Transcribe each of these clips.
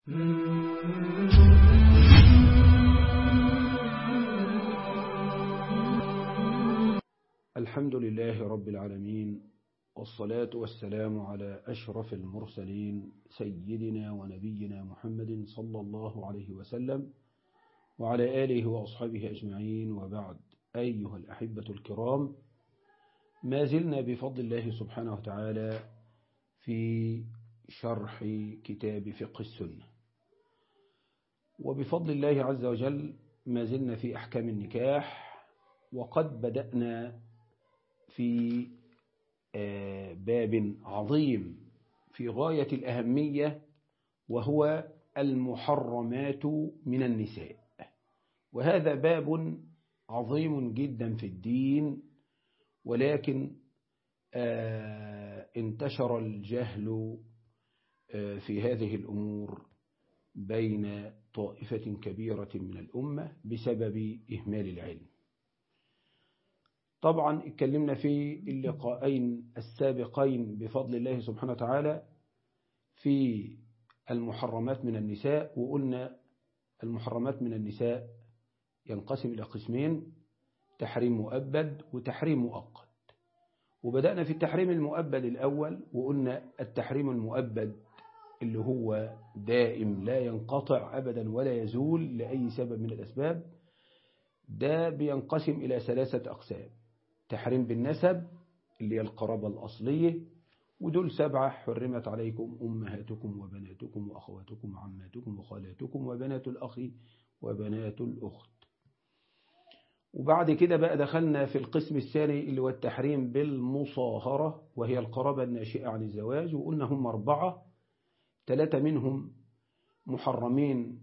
الحمد لله رب العالمين والصلاة والسلام على أشرف المرسلين سيدنا ونبينا محمد صلى الله عليه وسلم وعلى آله وأصحابه أجمعين وبعد أيها الأحبة الكرام ما زلنا بفضل الله سبحانه وتعالى في شرح كتاب فقه السنة وبفضل الله عز وجل ما زلنا في أحكام النكاح وقد بدأنا في باب عظيم في غاية الأهمية وهو المحرمات من النساء وهذا باب عظيم جدا في الدين ولكن انتشر الجهل في هذه الأمور بين طائفة كبيرة من الأمة بسبب إهمال العلم طبعا اتكلمنا في اللقاءين السابقين بفضل الله سبحانه وتعالى في المحرمات من النساء وقلنا المحرمات من النساء ينقسم إلى قسمين تحريم مؤبد وتحريم مؤقت وبدأنا في التحريم المؤبد الأول وقلنا التحريم المؤبد اللي هو دائم لا ينقطع أبدا ولا يزول لأي سبب من الأسباب ده بينقسم إلى ثلاثة أقسام تحريم بالنسب اللي هي القرابة الأصلية ودول سبعة حرمت عليكم أمهاتكم وبناتكم وأخواتكم وعماتكم وخالاتكم وبنات الأخ وبنات الأخت وبعد كده بقى دخلنا في القسم الثاني اللي هو التحريم بالمصاهرة وهي القرابة الناشئة عن الزواج وقلنا هم أربعة ثلاثة منهم محرمين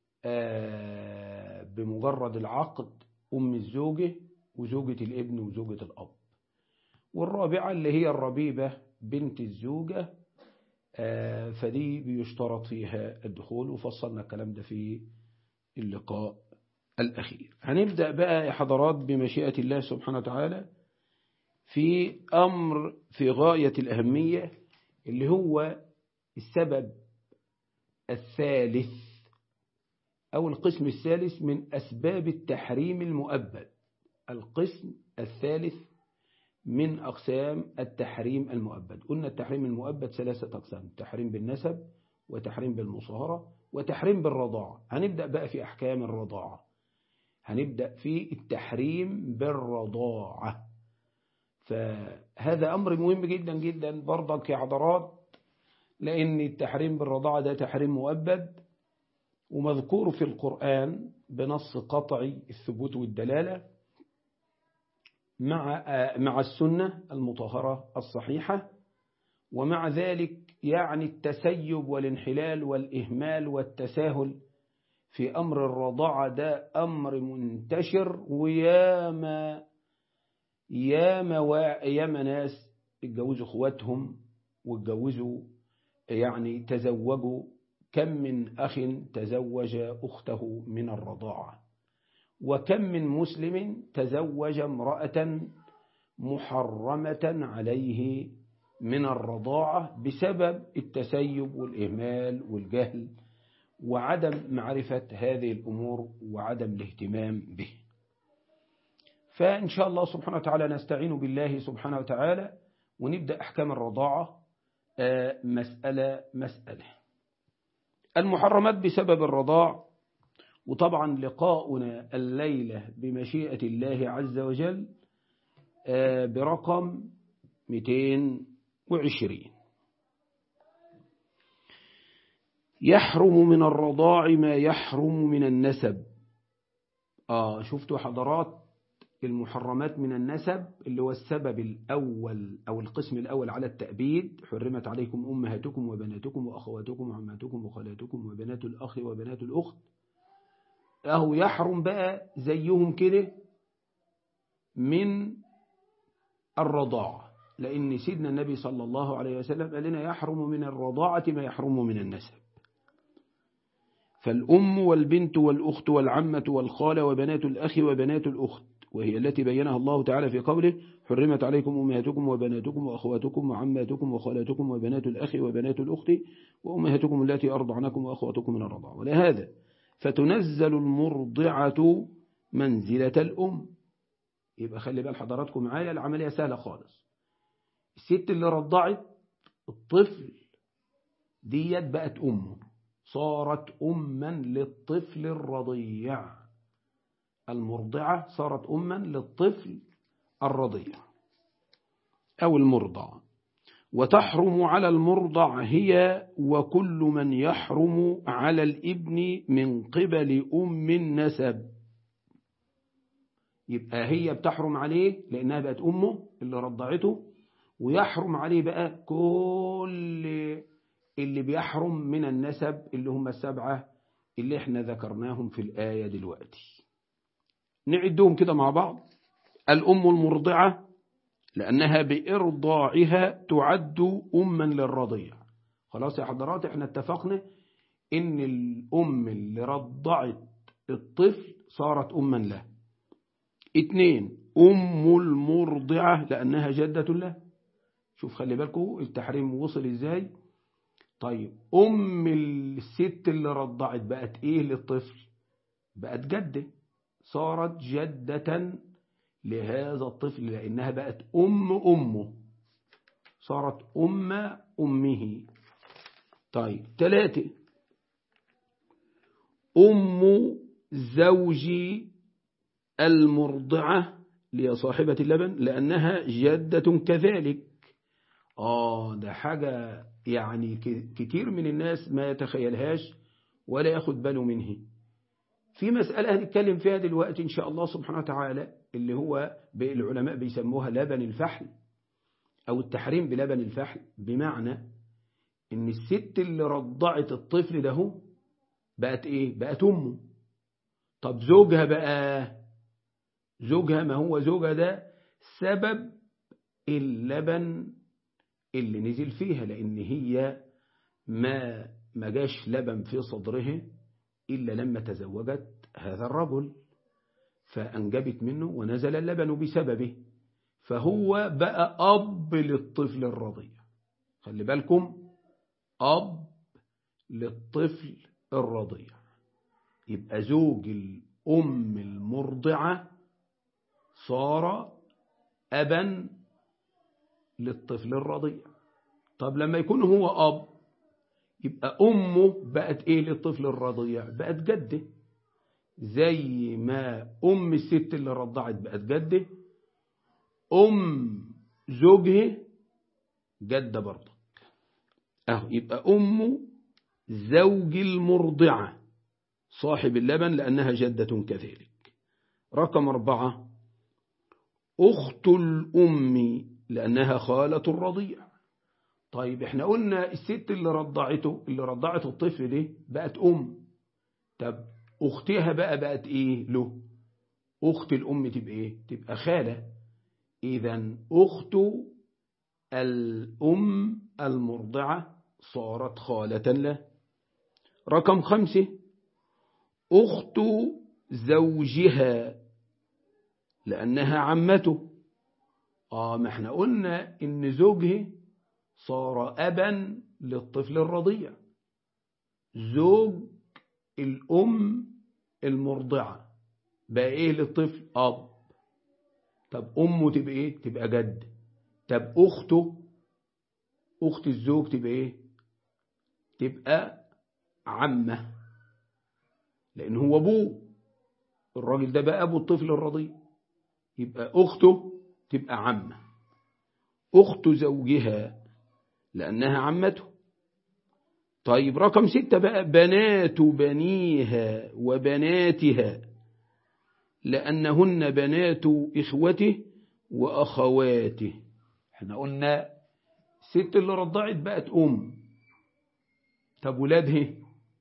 بمجرد العقد أم الزوجة وزوجة الابن وزوجة الأب والرابعة اللي هي الربيبة بنت الزوجة فدي بيشترط فيها الدخول وفصلنا الكلام ده في اللقاء الأخير هنبدأ بقى يا حضرات بمشيئة الله سبحانه وتعالى في أمر في غاية الأهمية اللي هو السبب الثالث أو القسم الثالث من أسباب التحريم المؤبد القسم الثالث من أقسام التحريم المؤبد قلنا التحريم المؤبد ثلاثة أقسام تحريم بالنسب وتحريم بالمصاهرة وتحريم بالرضاعة هنبدأ بقى في أحكام الرضاعة هنبدأ في التحريم بالرضاعة فهذا أمر مهم جدا جدا برضك يا حضرات لأن التحريم بالرضاعة ده تحريم مؤبد ومذكور في القرآن بنص قطعي الثبوت والدلالة مع مع السنة المطهرة الصحيحة ومع ذلك يعني التسيب والانحلال والإهمال والتساهل في أمر الرضاعة ده أمر منتشر وياما ياما ياما ناس اتجوزوا اخواتهم واتجوزوا يعني تزوجوا كم من أخ تزوج أخته من الرضاعة وكم من مسلم تزوج امرأة محرمة عليه من الرضاعة بسبب التسيب والإهمال والجهل وعدم معرفة هذه الأمور وعدم الاهتمام به فإن شاء الله سبحانه وتعالى نستعين بالله سبحانه وتعالى ونبدأ أحكام الرضاعة مسألة مسألة المحرمات بسبب الرضاع وطبعا لقاؤنا الليلة بمشيئة الله عز وجل برقم 220 يحرم من الرضاع ما يحرم من النسب آه شفتوا حضرات المحرمات من النسب اللي هو السبب الأول أو القسم الأول على التأبيد حرمت عليكم أمهاتكم وبناتكم وأخواتكم وعماتكم وخالاتكم وبنات الأخ وبنات الأخت أهو يحرم بقى زيهم كده من الرضاعة لأن سيدنا النبي صلى الله عليه وسلم قال لنا يحرم من الرضاعة ما يحرم من النسب فالأم والبنت والأخت والعمة والخالة وبنات الأخ وبنات الأخت وهي التي بينها الله تعالى في قوله حرمت عليكم أمهاتكم وبناتكم وأخواتكم وعماتكم وخالاتكم وبنات الأخ وبنات الأخت وأمهاتكم التي أرضعنكم وأخواتكم من الرضع ولهذا فتنزل المرضعة منزلة الأم يبقى خلي بال حضراتكم معايا العملية سهلة خالص الست اللي رضعت الطفل ديت بقت أمه صارت أما للطفل الرضيع المرضعة صارت أما للطفل الرضيع أو المرضع وتحرم على المرضع هي وكل من يحرم على الابن من قبل أم النسب يبقى هي بتحرم عليه لأنها بقت أمه اللي رضعته ويحرم عليه بقى كل اللي بيحرم من النسب اللي هم السبعة اللي احنا ذكرناهم في الآية دلوقتي نعدهم كده مع بعض الأم المرضعة لأنها بإرضاعها تعد أما للرضيع خلاص يا حضرات احنا اتفقنا ان الأم اللي رضعت الطفل صارت أما له اتنين أم المرضعة لأنها جدة له شوف خلي بالكم التحريم وصل ازاي طيب أم الست اللي رضعت بقت ايه للطفل بقت جدة صارت جدة لهذا الطفل لأنها بقت أم أمه صارت أم أمه طيب ثلاثة أم زوجي المرضعة لصاحبة اللبن لأنها جدة كذلك آه ده حاجة يعني كتير من الناس ما يتخيلهاش ولا ياخد باله منه في مسألة هنتكلم فيها دلوقتي إن شاء الله سبحانه وتعالى اللي هو العلماء بيسموها لبن الفحل أو التحريم بلبن الفحل بمعنى إن الست اللي رضعت الطفل ده بقت إيه؟ بقت أمه طب زوجها بقى زوجها ما هو زوجها ده سبب اللبن اللي نزل فيها لأن هي ما ما جاش لبن في صدرها إلا لما تزوجت هذا الرجل فأنجبت منه ونزل اللبن بسببه فهو بقى أب للطفل الرضيع خلي بالكم أب للطفل الرضيع يبقى زوج الأم المرضعة صار أبا للطفل الرضيع طب لما يكون هو أب يبقى أمه بقت إيه للطفل الرضيع بقت جده زي ما أم الست اللي رضعت بقت جده أم زوجها جدة برضه أهو يبقى أم زوج المرضعة صاحب اللبن لأنها جدة كذلك رقم أربعة أخت الأم لأنها خالة الرضيع طيب احنا قلنا الست اللي رضعته اللي رضعت الطفل ده بقت أم طب أختها بقى بقت إيه له أخت الأم تبقى إيه تبقى خالة إذا أخت الأم المرضعة صارت خالة له رقم خمسة أخت زوجها لأنها عمته آه ما احنا قلنا إن زوجه صار أبا للطفل الرضيع زوج الأم المرضعة بقى إيه للطفل أب طب أمه تبقى إيه تبقى جد طب أخته أخت الزوج تبقى إيه تبقى عمة لأن هو أبوه الراجل ده بقى أبو الطفل الرضيع يبقى أخته تبقى عمة أخت زوجها لأنها عمته طيب رقم ستة بقى بنات بنيها وبناتها لأنهن بنات إخوته وأخواته احنا قلنا الست اللي رضعت بقت أم طب ولادها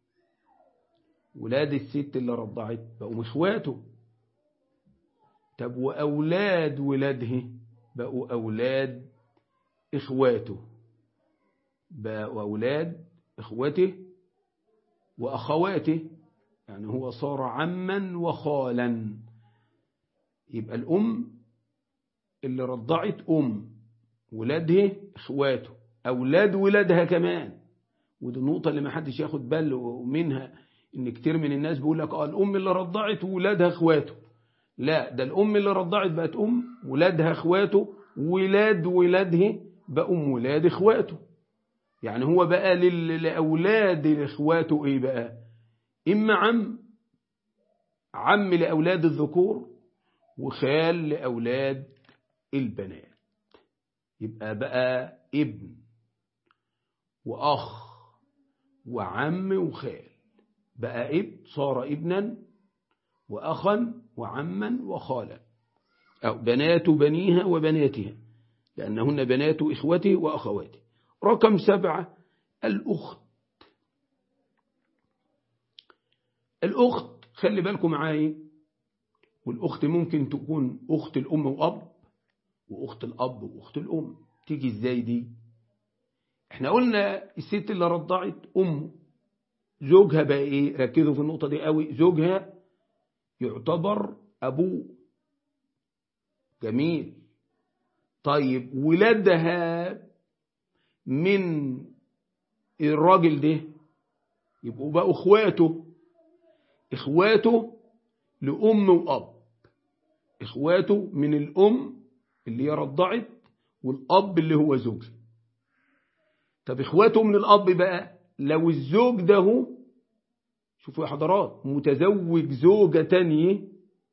ولاد الست اللي رضعت بقوا إخواته طب وأولاد ولادها بقوا أولاد إخواته بقوا أولاد إخوته وأخواته يعني هو صار عما وخالا يبقى الأم اللي رضعت أم ولادها إخواته أولاد ولادها كمان ودي النقطة اللي ما حدش ياخد باله منها إن كتير من الناس بيقول لك آه الأم اللي رضعت وولادها إخواته لا ده الأم اللي رضعت بقت أم ولادها إخواته ولاد ولادها بقوا أم ولاد إخواته يعني هو بقى لأولاد إخواته إيه بقى إما عم عم لأولاد الذكور وخال لأولاد البنات يبقى بقى ابن وأخ وعم وخال بقى ابن صار ابنا وأخا وعما وخالا أو بنات بنيها وبناتها لأنهن بنات إخوته وأخواته رقم سبعة الأخت الأخت خلي بالكم معايا والأخت ممكن تكون أخت الأم وأب وأخت الأب وأخت الأم تيجي إزاي دي احنا قلنا الست اللي رضعت أم زوجها بقى إيه ركزوا في النقطة دي قوي زوجها يعتبر أبوه جميل طيب ولادها من الراجل ده يبقوا بقوا اخواته اخواته لأم وأب اخواته من الأم اللي هي رضعت والأب اللي هو زوجها طب اخواته من الأب بقى لو الزوج ده هو شوفوا يا حضرات متزوج زوجة تانية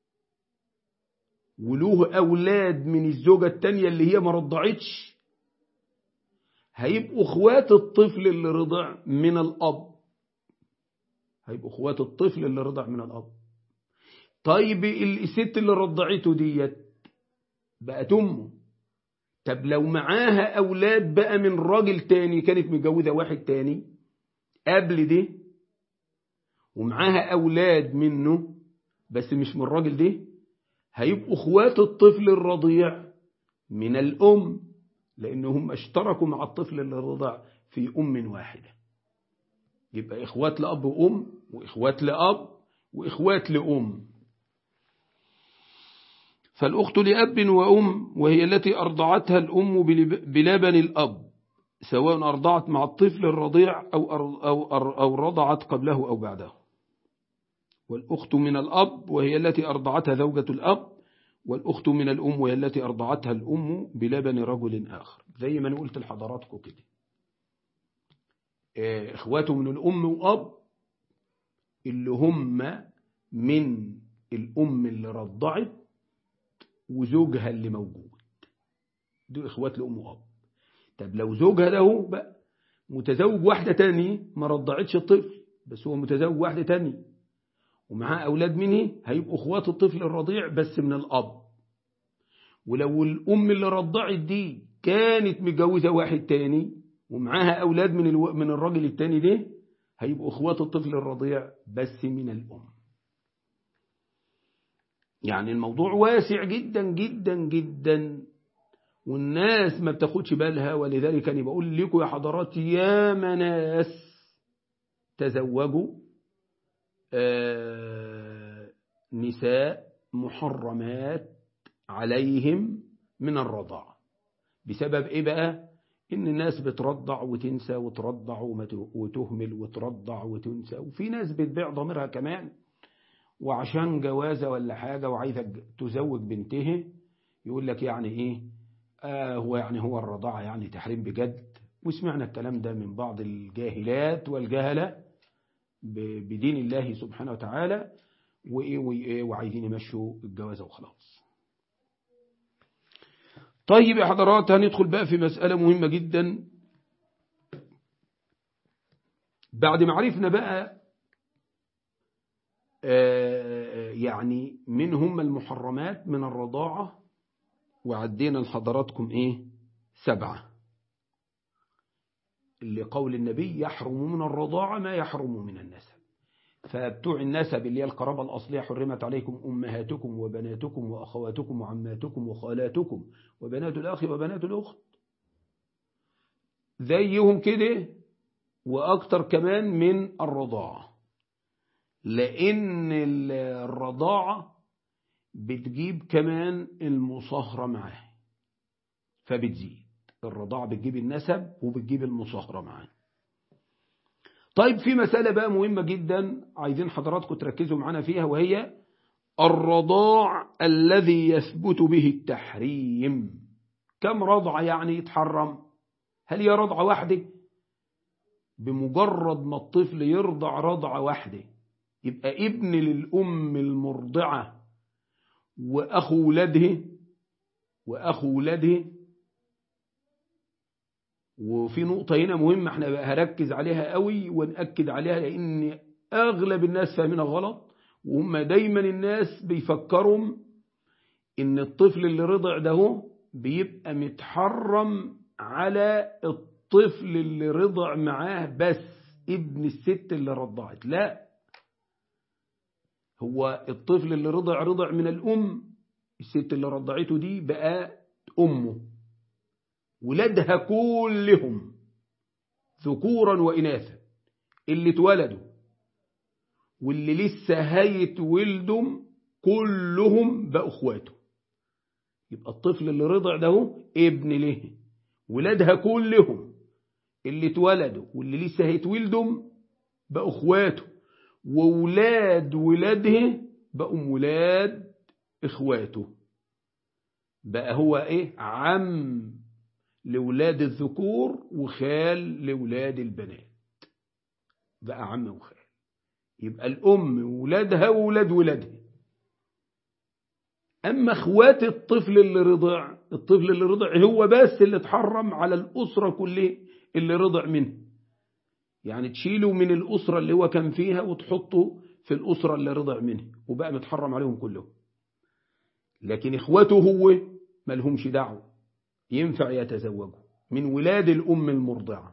وله أولاد من الزوجة التانية اللي هي ما رضعتش هيبقوا اخوات الطفل اللي رضع من الأب هيبقوا اخوات الطفل اللي رضع من الأب طيب الست اللي رضعته ديت بقت أمه طب لو معاها أولاد بقى من راجل تاني كانت متجوزة واحد تاني قبل ده ومعاها أولاد منه بس مش من الراجل ده هيبقوا اخوات الطفل الرضيع من الأم لأنهم اشتركوا مع الطفل اللي رضع في أم واحدة يبقى إخوات لأب وأم وإخوات لأب وإخوات لأم فالأخت لأب وأم وهي التي أرضعتها الأم بلبن الأب سواء أرضعت مع الطفل الرضيع أو, أو, أو رضعت قبله أو بعده والأخت من الأب وهي التي أرضعتها زوجة الأب والأخت من الأم وهي التي أرضعتها الأم بلبن رجل آخر زي ما أنا قلت لحضراتكم كده إخواته من الأم وأب اللي هم من الأم اللي رضعت وزوجها اللي موجود دول إخوات لأم وأب طب لو زوجها ده بقى متزوج واحدة تانية ما رضعتش الطفل بس هو متزوج واحدة تانية ومعاه أولاد منه هيبقوا أخوات الطفل الرضيع بس من الأب ولو الأم اللي رضعت دي كانت متجوزة واحد تاني ومعاها أولاد من الو... من الراجل التاني ده هيبقوا أخوات الطفل الرضيع بس من الأم يعني الموضوع واسع جدا جدا جدا والناس ما بتاخدش بالها ولذلك أنا بقول لكم يا حضرات يا مناس تزوجوا آه نساء محرمات عليهم من الرضاعة بسبب إيه بقى إن الناس بترضع وتنسى وترضع وتهمل وترضع وتنسى وفي ناس بتبيع ضميرها كمان وعشان جوازة ولا حاجة وعايزة تزوج بنته يقول لك يعني إيه آه هو يعني هو الرضاعة يعني تحريم بجد وسمعنا الكلام ده من بعض الجاهلات والجهلة بدين الله سبحانه وتعالى وإيه وإيه وعايزين يمشوا الجوازة وخلاص طيب يا حضرات هندخل بقى في مسألة مهمة جدا بعد ما عرفنا بقى يعني من هم المحرمات من الرضاعة وعدينا لحضراتكم ايه سبعة اللي قول النبي يحرم من الرضاعة ما يحرم من النسب فبتوع النسب اللي هي القرابة الأصلية حرمت عليكم أمهاتكم وبناتكم وأخواتكم وعماتكم وخالاتكم وبنات الأخ وبنات الأخت زيهم كده وأكتر كمان من الرضاعة لأن الرضاعة بتجيب كمان المصاهرة معاه فبتزيد الرضاعة بتجيب النسب وبتجيب المصاهرة معاه طيب في مسألة بقى مهمة جدا عايزين حضراتكم تركزوا معنا فيها وهي الرضاع الذي يثبت به التحريم كم رضعة يعني يتحرم هل هي رضعة واحدة بمجرد ما الطفل يرضع رضعة واحدة يبقى ابن للأم المرضعة وأخو ولده وأخو ولده وفي نقطة هنا مهمة احنا هركز عليها قوي ونأكد عليها لأن أغلب الناس فاهمينها غلط وهم دايما الناس بيفكروا إن الطفل اللي رضع ده بيبقى متحرم على الطفل اللي رضع معاه بس ابن الست اللي رضعت لا هو الطفل اللي رضع رضع من الأم الست اللي رضعته دي بقى أمه ولادها كلهم ذكورا وإناثا اللي اتولدوا واللي لسه هيتولدوا كلهم بقوا اخواته يبقى الطفل اللي رضع ده ابن له ولادها كلهم اللي اتولدوا واللي لسه هيتولدوا بقوا اخواته وولاد ولاده بقوا ولاد اخواته بقى هو ايه عم لولاد الذكور وخال لولاد البنات بقى عم وخال يبقى الأم وولادها وولاد ولادها أما اخوات الطفل اللي رضع الطفل اللي رضع هو بس اللي اتحرم على الأسرة كلها اللي رضع منه يعني تشيله من الأسرة اللي هو كان فيها وتحطه في الأسرة اللي رضع منها وبقى متحرم عليهم كلهم لكن اخواته هو ملهمش دعوة ينفع يتزوجوا من ولاد الأم المرضعة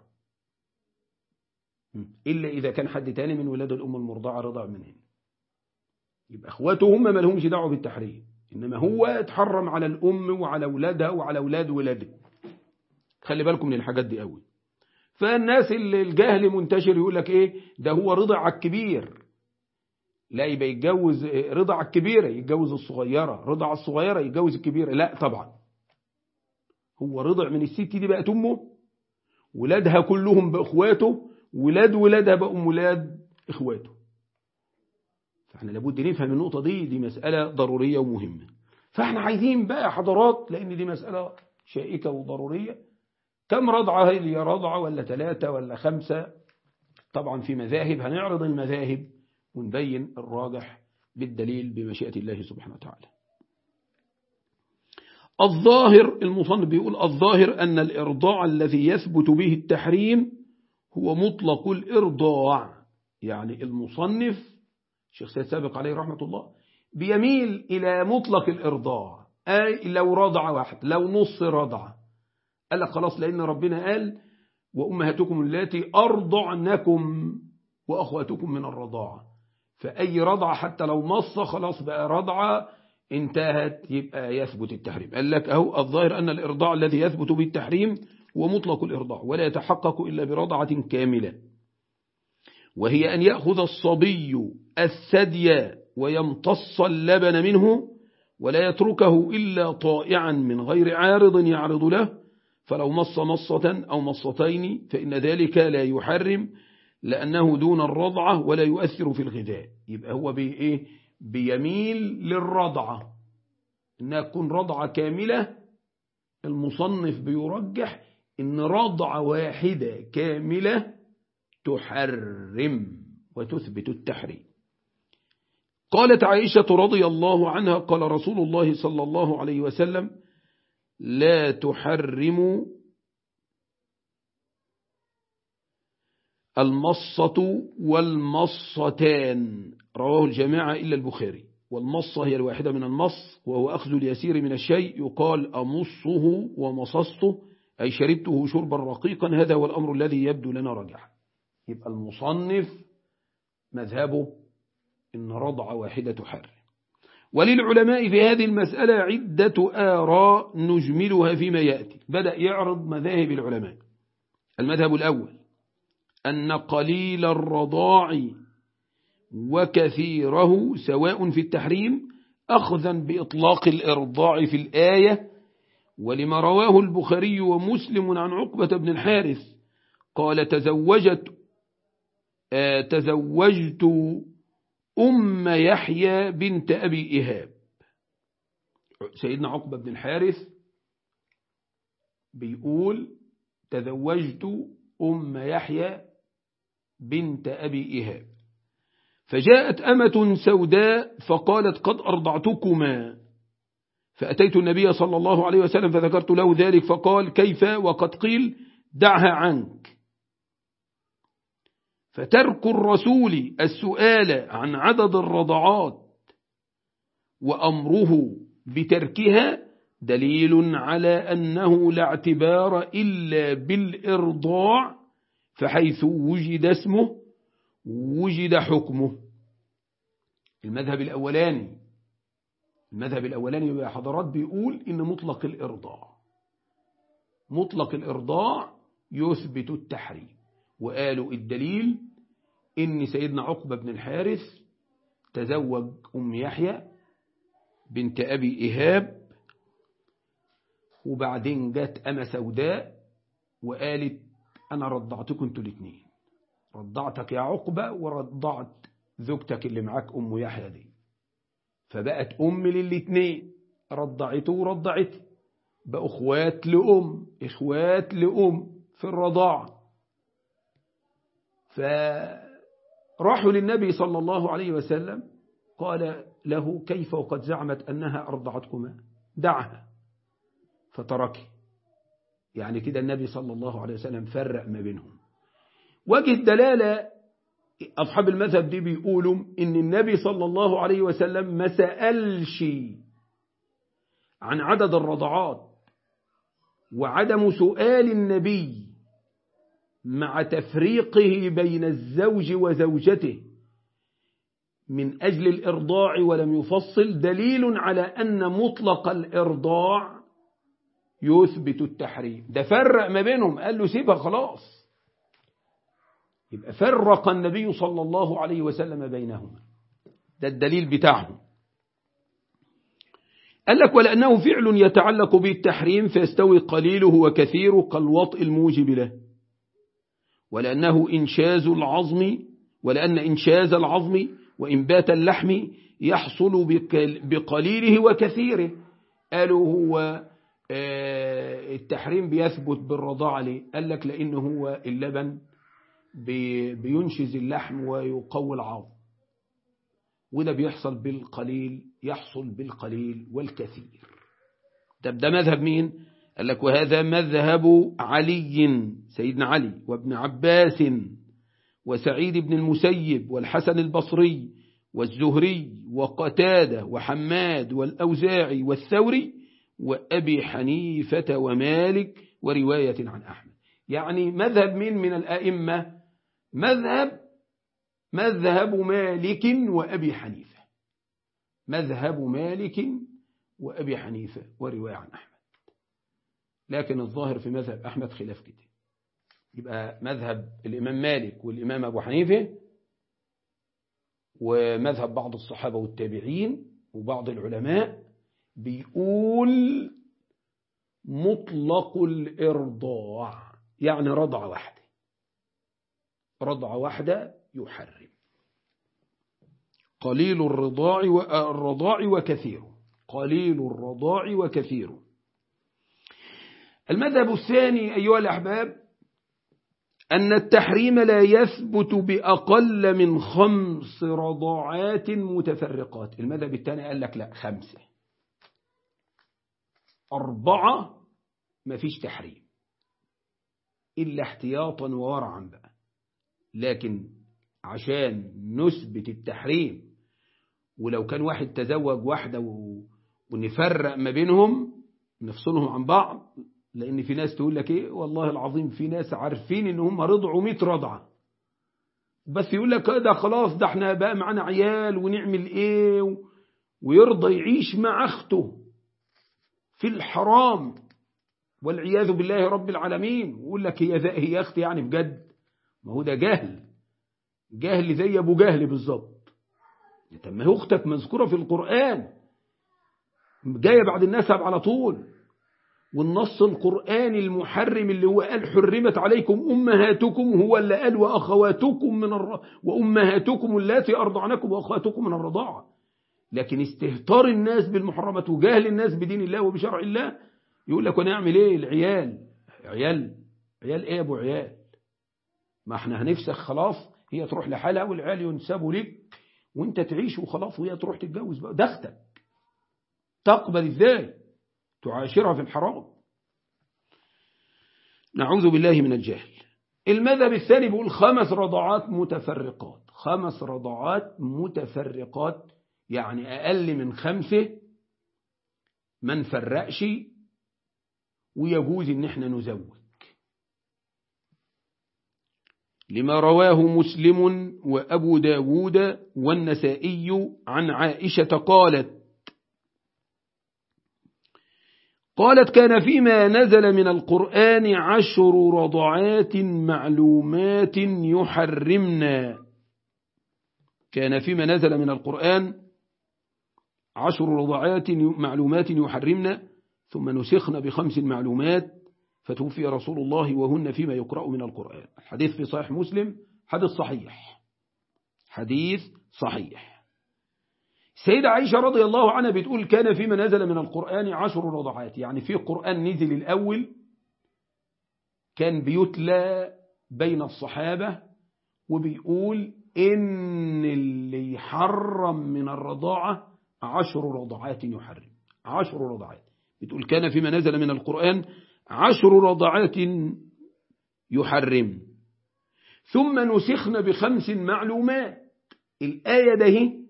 إلا إذا كان حد تاني من ولاد الأم المرضعة رضع منهم يبقى اخواته هم ما لهمش دعوة بالتحريم إنما هو اتحرم على الأم وعلى أولادها وعلى أولاد ولاده خلي بالكم من الحاجات دي قوي فالناس اللي الجهل منتشر يقول لك إيه ده هو رضع على الكبير لا يبقى يتجوز رضع على الكبيرة يتجوز الصغيرة رضع على الصغيرة يتجوز الكبيرة لا طبعا هو رضع من الست دي بقت أمه ولادها كلهم بأخواته ولاد ولادها بقوا ولاد إخواته فاحنا لابد نفهم النقطة دي دي مسألة ضرورية ومهمة فاحنا عايزين بقى حضرات لأن دي مسألة شائكة وضرورية كم رضعة هي رضعة ولا ثلاثة ولا خمسة طبعا في مذاهب هنعرض المذاهب ونبين الراجح بالدليل بمشيئة الله سبحانه وتعالى الظاهر المصنف بيقول الظاهر أن الإرضاع الذي يثبت به التحريم هو مطلق الإرضاع يعني المصنف الشيخ سيد سابق عليه رحمة الله بيميل إلى مطلق الإرضاع أي لو رضع واحد لو نص رضع قال لك خلاص لأن ربنا قال وأمهاتكم التي أرضعنكم وأخواتكم من الرضاعة فأي رضعة حتى لو نص خلاص بقى رضعة انتهت يبقى يثبت التحريم قال لك أهو الظاهر أن الإرضاع الذي يثبت بالتحريم هو مطلق الإرضاع ولا يتحقق إلا برضعة كاملة وهي أن يأخذ الصبي الثدي ويمتص اللبن منه ولا يتركه إلا طائعا من غير عارض يعرض له فلو مص مصة أو مصتين فإن ذلك لا يحرم لأنه دون الرضعة ولا يؤثر في الغذاء يبقى هو بإيه بيميل للرضعة إنها تكون رضعة كاملة المصنف بيرجح إن رضعة واحدة كاملة تحرم وتثبت التحريم قالت عائشة رضي الله عنها قال رسول الله صلى الله عليه وسلم لا تحرم المصة والمصتان رواه الجماعة إلا البخاري والمصة هي الواحدة من المص وهو أخذ اليسير من الشيء يقال أمصه ومصصته أي شربته شربا رقيقا هذا هو الأمر الذي يبدو لنا رجح يبقى المصنف مذهبه إن رضع واحدة تحرم وللعلماء في هذه المسألة عدة آراء نجملها فيما يأتي بدأ يعرض مذاهب العلماء المذهب الأول أن قليل الرضاع وكثيره سواء في التحريم أخذا بإطلاق الإرضاع في الآية ولما رواه البخاري ومسلم عن عقبة بن الحارث قال تزوجت آه تزوجت أم يحيى بنت أبي إيهاب سيدنا عقبة بن الحارث بيقول تزوجت أم يحيى بنت أبي إيهاب فجاءت أمة سوداء فقالت قد أرضعتكما فأتيت النبي صلى الله عليه وسلم فذكرت له ذلك فقال كيف وقد قيل دعها عنك فترك الرسول السؤال عن عدد الرضعات وأمره بتركها دليل على أنه لا اعتبار إلا بالإرضاع فحيث وجد اسمه وجد حكمه المذهب الأولاني المذهب الأولاني يا حضرات بيقول إن مطلق الإرضاع مطلق الإرضاع يثبت التحريم وقالوا الدليل إن سيدنا عقبة بن الحارث تزوج أم يحيى بنت أبي إيهاب وبعدين جت أما سوداء وقالت أنا رضعتكم انتوا الاثنين رضعتك يا عقبة ورضعت زوجتك اللي معاك أم يحيى دي فبقت أم للاثنين رضعته ورضعته بقوا اخوات لأم اخوات لأم في الرضاعة فراحوا للنبي صلى الله عليه وسلم قال له كيف وقد زعمت أنها أرضعتكما دعها فتركه يعني كده النبي صلى الله عليه وسلم فرق ما بينهم وجه الدلالة أصحاب المذهب دي بيقولوا إن النبي صلى الله عليه وسلم ما سألش عن عدد الرضعات وعدم سؤال النبي مع تفريقه بين الزوج وزوجته من أجل الإرضاع ولم يفصل دليل على أن مطلق الإرضاع يثبت التحريم ده فرق ما بينهم قال له سيبها خلاص يبقى فرق النبي صلى الله عليه وسلم بينهما ده الدليل بتاعهم قال لك ولأنه فعل يتعلق بالتحريم فيستوي قليله وكثيره كالوطء الموجب له ولأنه إنشاز العظم ولأن إنشاز العظم وإنبات اللحم يحصل بقليله وكثيره قالوا هو التحريم بيثبت بالرضاعة ليه قال لك لأنه هو اللبن بينشز اللحم ويقوي العظم وده بيحصل بالقليل يحصل بالقليل والكثير طب ده مذهب مين قال لك وهذا مذهب علي سيدنا علي وابن عباس وسعيد بن المسيب والحسن البصري والزهري وقتادة وحماد والأوزاعي والثوري وأبي حنيفة ومالك ورواية عن أحمد يعني مذهب مين من الأئمة مذهب مذهب مالك وأبي حنيفة مذهب مالك وأبي حنيفة ورواية عن أحمد لكن الظاهر في مذهب أحمد خلاف كده يبقى مذهب الإمام مالك والإمام أبو حنيفة ومذهب بعض الصحابة والتابعين وبعض العلماء بيقول مطلق الإرضاع يعني رضعة واحدة رضعة واحدة يحرم قليل الرضاع والرضاع وكثيره قليل الرضاع وكثيره المذهب الثاني أيها الأحباب أن التحريم لا يثبت بأقل من خمس رضاعات متفرقات المذهب الثاني قال لك لا خمسة أربعة ما فيش تحريم إلا احتياطا وورعا بقى لكن عشان نثبت التحريم ولو كان واحد تزوج واحدة و... ونفرق ما بينهم نفصلهم عن بعض لأن في ناس تقول لك إيه والله العظيم في ناس عارفين إن هم رضعوا 100 رضعة بس يقول لك ده خلاص ده احنا بقى معانا عيال ونعمل إيه و... ويرضى يعيش مع أخته في الحرام والعياذ بالله رب العالمين ويقول لك هي هي أختي يعني بجد ما هو ده جهل جهل زي أبو جهل بالظبط طب ما هي أختك مذكورة في القرآن جاية بعد النسب على طول والنص القرآني المحرم اللي هو قال حرمت عليكم أمهاتكم هو اللي قال وأخواتكم من الر... وأمهاتكم اللاتي أرضعنكم وأخواتكم من الرضاعة لكن استهتار الناس بالمحرمات وجهل الناس بدين الله وبشرع الله يقول لك وانا اعمل ايه العيال عيال عيال ايه يا ابو عيال ما احنا هنفسخ خلاص هي تروح لحالها والعيال ينسبوا لك وانت تعيش وخلاص وهي تروح تتجوز بقى ده اختك تقبل ازاي تعاشرها في الحرام نعوذ بالله من الجهل المذهب الثاني بيقول خمس رضعات متفرقات خمس رضعات متفرقات يعني أقل من خمسة ما نفرقش ويجوز ان احنا نزوج لما رواه مسلم وأبو داود والنسائي عن عائشة قالت قالت كان فيما نزل من القرآن عشر رضعات معلومات يحرمنا كان فيما نزل من القرآن عشر رضعات معلومات يحرمنا ثم نسخنا بخمس معلومات فتوفي رسول الله وهن فيما يقرأ من القرآن الحديث في صحيح مسلم حديث صحيح حديث صحيح سيدة عائشة رضي الله عنها بتقول كان فيما نزل من القرآن عشر رضعات يعني في قرآن نزل الأول كان بيتلى بين الصحابة وبيقول إن اللي يحرم من الرضاعة عشر رضعات يحرم عشر رضعات بتقول كان فيما نزل من القرآن عشر رضعات يحرم ثم نسخن بخمس معلومات الآية ده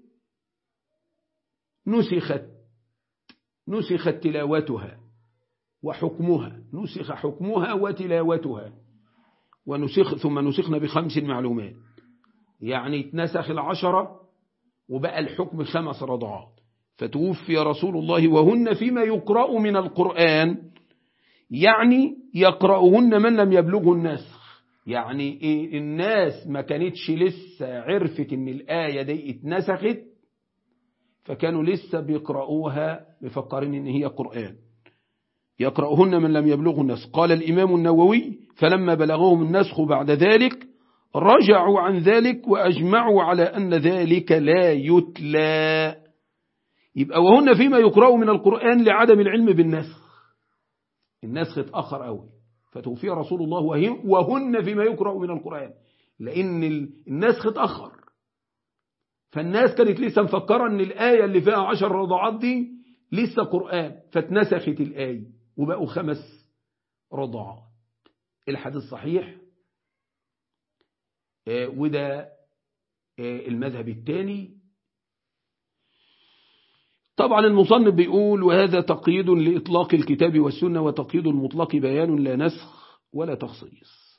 نسخت نسخت تلاوتها وحكمها نسخ حكمها وتلاوتها ونسخ ثم نسخنا بخمس معلومات يعني اتنسخ العشرة وبقى الحكم خمس رضعات فتوفي رسول الله وهن فيما يقرأ من القرآن يعني يقرأهن من لم يبلغه النسخ يعني إيه الناس ما كانتش لسه عرفت ان الآية دي اتنسخت فكانوا لسه بيقرأوها مفكرين ان هي قرآن يقرأهن من لم يبلغه النسخ قال الإمام النووي فلما بلغهم النسخ بعد ذلك رجعوا عن ذلك وأجمعوا على أن ذلك لا يتلى يبقى وهن فيما يقرأ من القرآن لعدم العلم بالنسخ النسخ اتأخر قوي فتوفي رسول الله وهن فيما يقرأ من القرآن لأن النسخ اتأخر فالناس كانت لسه مفكرة أن الآية اللي فيها عشر رضعات دي لسه قرآن فاتنسخت الآية وبقوا خمس رضعات الحديث صحيح وده المذهب الثاني طبعا المصنف بيقول وهذا تقييد لإطلاق الكتاب والسنة وتقييد المطلق بيان لا نسخ ولا تخصيص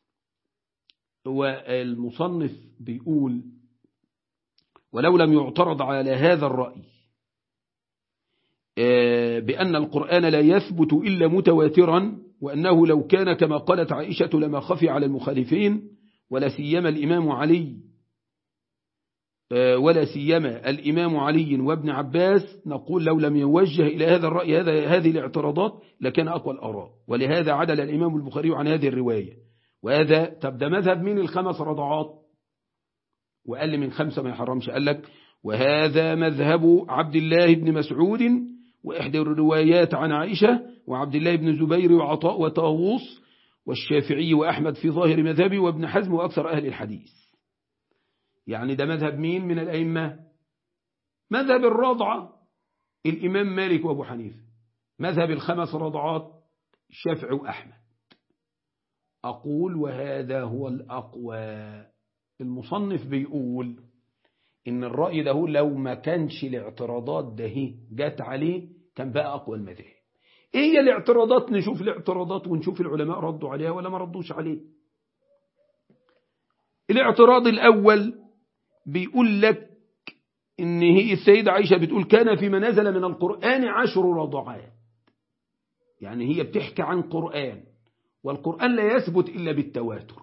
والمصنف بيقول ولو لم يعترض على هذا الرأي بأن القرآن لا يثبت إلا متواترا وأنه لو كان كما قالت عائشة لما خفي على المخالفين ولا سيما الإمام علي ولا سيما الإمام علي وابن عباس نقول لو لم يوجه إلى هذا الرأي هذا هذه الاعتراضات لكان أقوى الآراء ولهذا عدل الإمام البخاري عن هذه الرواية وهذا تبدأ مذهب من الخمس رضعات وقال من خمسة ما يحرمش قال لك وهذا مذهب عبد الله بن مسعود وإحدى الروايات عن عائشة وعبد الله بن زبير وعطاء وطاووس والشافعي وأحمد في ظاهر مذهبي وابن حزم وأكثر أهل الحديث يعني ده مذهب مين من الأئمة مذهب الرضعة الإمام مالك وأبو حنيفة مذهب الخمس رضعات الشافعي وأحمد أقول وهذا هو الأقوى المصنف بيقول إن الرأي ده لو ما كانش الاعتراضات ده جت عليه كان بقى أقوى المذاهب إيه هي الاعتراضات نشوف الاعتراضات ونشوف العلماء ردوا عليها ولا ما ردوش عليه الاعتراض الأول بيقول لك إن هي السيدة عائشة بتقول كان فيما نزل من القرآن عشر رضعات يعني هي بتحكي عن قرآن والقرآن لا يثبت إلا بالتواتر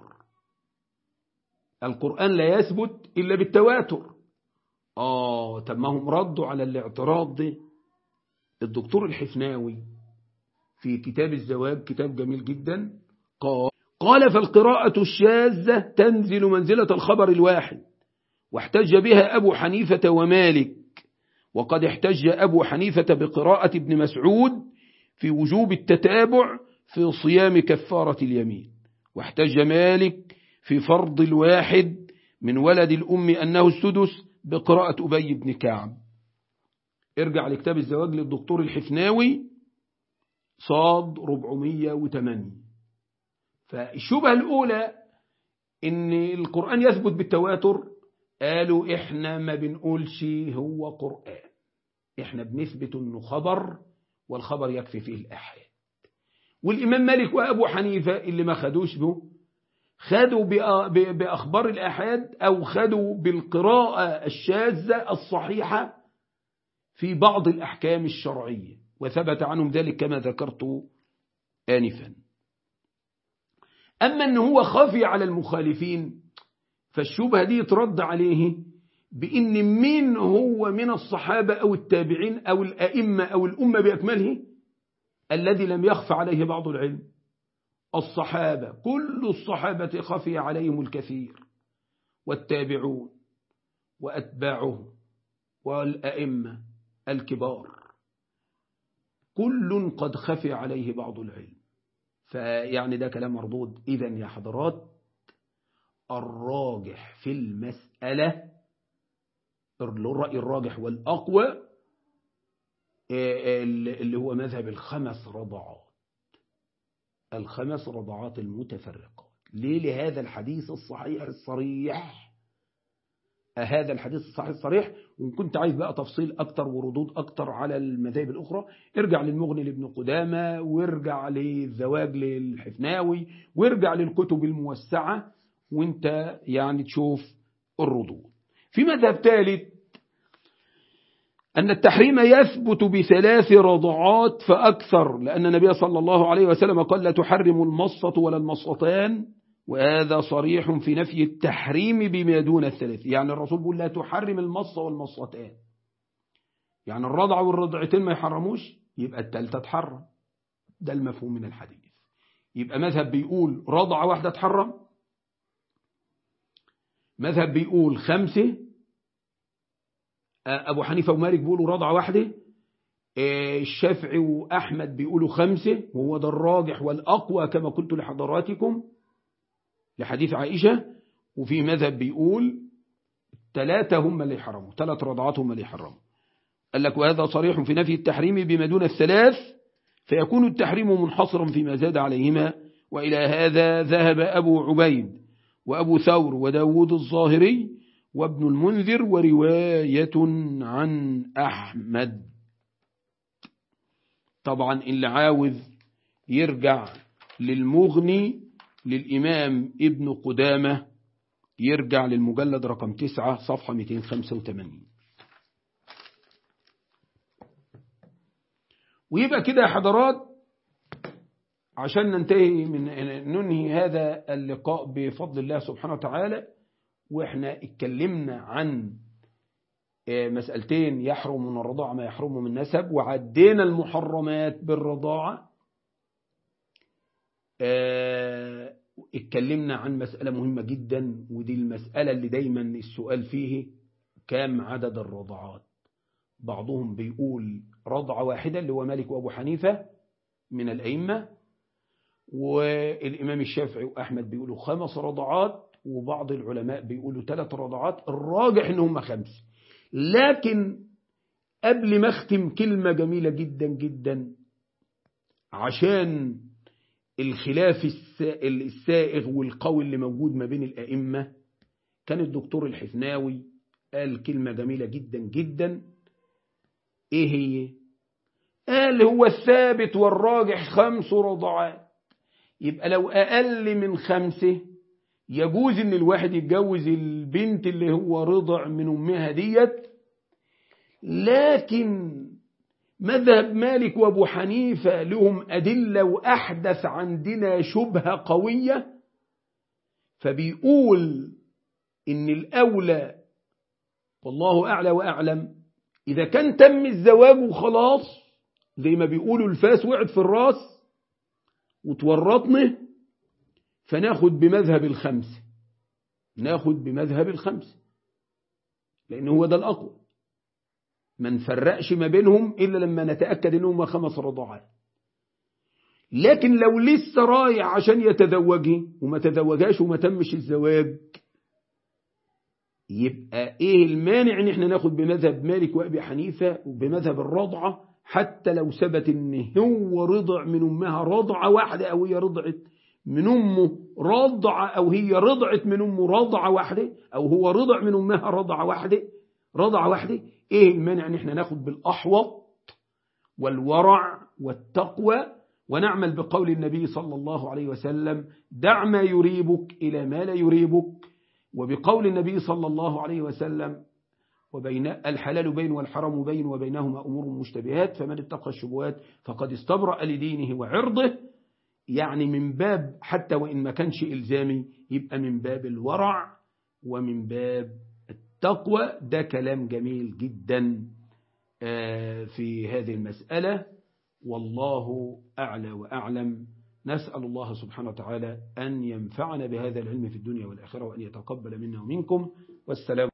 القرآن لا يثبت إلا بالتواتر آه طب ما هم ردوا على الاعتراض ده الدكتور الحفناوي في كتاب الزواج كتاب جميل جدا قال قال فالقراءة الشاذة تنزل منزلة الخبر الواحد واحتج بها أبو حنيفة ومالك وقد احتج أبو حنيفة بقراءة ابن مسعود في وجوب التتابع في صيام كفارة اليمين واحتج مالك في فرض الواحد من ولد الأم أنه السدس بقراءة أبي بن كعب ارجع لكتاب الزواج للدكتور الحفناوي صاد 408 فالشبهة الأولى إن القرآن يثبت بالتواتر قالوا إحنا ما بنقولش هو قرآن إحنا بنثبت إنه خبر والخبر يكفي فيه الأحاد والإمام مالك وأبو حنيفة اللي ما خدوش به خدوا بأخبار الأحاد أو خدوا بالقراءة الشاذة الصحيحة في بعض الأحكام الشرعية وثبت عنهم ذلك كما ذكرت آنفا أما أنه هو خافي على المخالفين فالشبهة دي ترد عليه بإن من هو من الصحابة أو التابعين أو الأئمة أو الأمة بأكمله الذي لم يخف عليه بعض العلم الصحابة كل الصحابة خفي عليهم الكثير والتابعون وأتباعهم والأئمة الكبار كل قد خفي عليه بعض العلم فيعني ده كلام مردود إذا يا حضرات الراجح في المسألة الرأي الراجح والأقوى اللي هو مذهب الخمس رضعات الخمس رضعات المتفرقات ليه لهذا الحديث الصحيح الصريح هذا الحديث الصحيح الصريح وإن كنت عايز بقى تفصيل أكتر وردود أكتر على المذاهب الأخرى ارجع للمغني لابن قدامة وارجع للزواج للحفناوي وارجع للكتب الموسعة وانت يعني تشوف الردود في مذهب ثالث أن التحريم يثبت بثلاث رضعات فأكثر لأن النبي صلى الله عليه وسلم قال لا تحرم المصة ولا المصتان وهذا صريح في نفي التحريم بما دون الثلاث يعني الرسول بيقول لا تحرم المصة والمصتان يعني الرضع والرضعتين ما يحرموش يبقى التالتة تحرم ده المفهوم من الحديث يبقى مذهب بيقول رضع واحدة تحرم مذهب بيقول خمسة أبو حنيفة ومالك بيقولوا رضعة واحدة الشافعي وأحمد بيقولوا خمسة وهو ده الراجح والأقوى كما قلت لحضراتكم لحديث عائشة وفي مذهب بيقول ثلاثة هم اللي حرموا ثلاث رضعات هم اللي حرموا قال لك وهذا صريح في نفي التحريم بما دون الثلاث فيكون التحريم منحصرا فيما زاد عليهما وإلى هذا ذهب أبو عبيد وأبو ثور وداود الظاهري وابن المنذر ورواية عن أحمد طبعا اللي عاوز يرجع للمغني للإمام ابن قدامة يرجع للمجلد رقم 9 صفحة 285 ويبقى كده يا حضرات عشان ننتهي من ننهي هذا اللقاء بفضل الله سبحانه وتعالى واحنا اتكلمنا عن مسألتين يحرم من الرضاعة ما يحرم من نسب وعدينا المحرمات بالرضاعة اتكلمنا عن مسألة مهمة جدا ودي المسألة اللي دايما السؤال فيه كم عدد الرضاعات بعضهم بيقول رضعة واحدة اللي هو مالك وأبو حنيفة من الأئمة والإمام الشافعي وأحمد بيقولوا خمس رضعات وبعض العلماء بيقولوا ثلاث رضعات الراجح ان هم خمس لكن قبل ما اختم كلمة جميلة جدا جدا عشان الخلاف السائغ والقوي اللي موجود ما بين الأئمة كان الدكتور الحفناوي قال كلمة جميلة جدا جدا ايه هي قال هو الثابت والراجح خمس رضعات يبقى لو أقل من خمسة يجوز ان الواحد يتجوز البنت اللي هو رضع من امها ديت لكن مذهب مالك وابو حنيفة لهم أدلة وأحدث عندنا شبهة قوية فبيقول إن الأولى والله أعلى وأعلم إذا كان تم الزواج وخلاص زي ما بيقولوا الفاس وقعت في الراس وتورطنا فناخد بمذهب الخمسة ناخد بمذهب الخمسة لأن هو ده الأقوى ما نفرقش ما بينهم إلا لما نتأكد إنهم خمس رضعات لكن لو لسه رايح عشان يتزوجي وما تزوجاش وما تمش الزواج يبقى ايه المانع ان احنا ناخد بمذهب مالك وابي حنيفة وبمذهب الرضعة حتى لو ثبت ان هو رضع من امها رضعة واحدة او هي رضعت من امه رضعة او هي رضعت من امه رضعة واحدة او هو رضع من امها رضعة واحدة رضعة واحدة ايه المانع ان احنا ناخد بالاحوط والورع والتقوى ونعمل بقول النبي صلى الله عليه وسلم دع ما يريبك إلى ما لا يريبك وبقول النبي صلى الله عليه وسلم وبين الحلال بين والحرام بين وبينهما أمور مشتبهات فمن اتقى الشبهات فقد استبرأ لدينه وعرضه يعني من باب حتى وإن ما كانش إلزامي يبقى من باب الورع ومن باب التقوى ده كلام جميل جدا في هذه المسألة والله أعلى وأعلم نسأل الله سبحانه وتعالى أن ينفعنا بهذا العلم في الدنيا والآخرة وأن يتقبل منا ومنكم والسلام